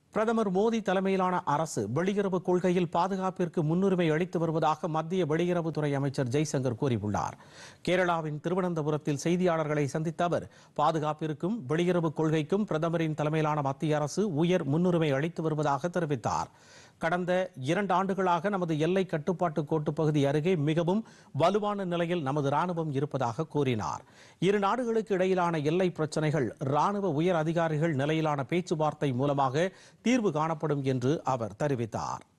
பிரதமர் மோடி தலைமையிலான அரசு வெளியுறவு கொள்கையில் பாதுகாப்பிற்கு முன்னுரிமை அளித்து வருவதாக மத்திய வெளியுறவுத்துறை அமைச்சர் ஜெய்சங்கர் கூறியுள்ளார் கேரளாவின் திருவனந்தபுரத்தில் செய்தியாளர்களை சந்தித்த அவர் பாதுகாப்பிற்கும் வெளியுறவு கொள்கைக்கும் பிரதமரின் தலைமையிலான மத்திய அரசு உயர் முன்னுரிமை அளித்து வருவதாக தெரிவித்தார் கடந்த இரண்டு ஆண்டுகளாக நமது எல்லை கட்டுப்பாட்டு கோட்டு பகுதி அருகே மிகவும் வலுவான நிலையில் நமது ராணுவம் இருப்பதாக கூறினார் இரு நாடுகளுக்கு இடையிலான எல்லை பிரச்சனைகள் ராணுவ உயர் அதிகாரிகள் நிலையிலான பேச்சுவார்த்தை மூலமாக தீர்வு காணப்படும் என்று அவர் தெரிவித்தார்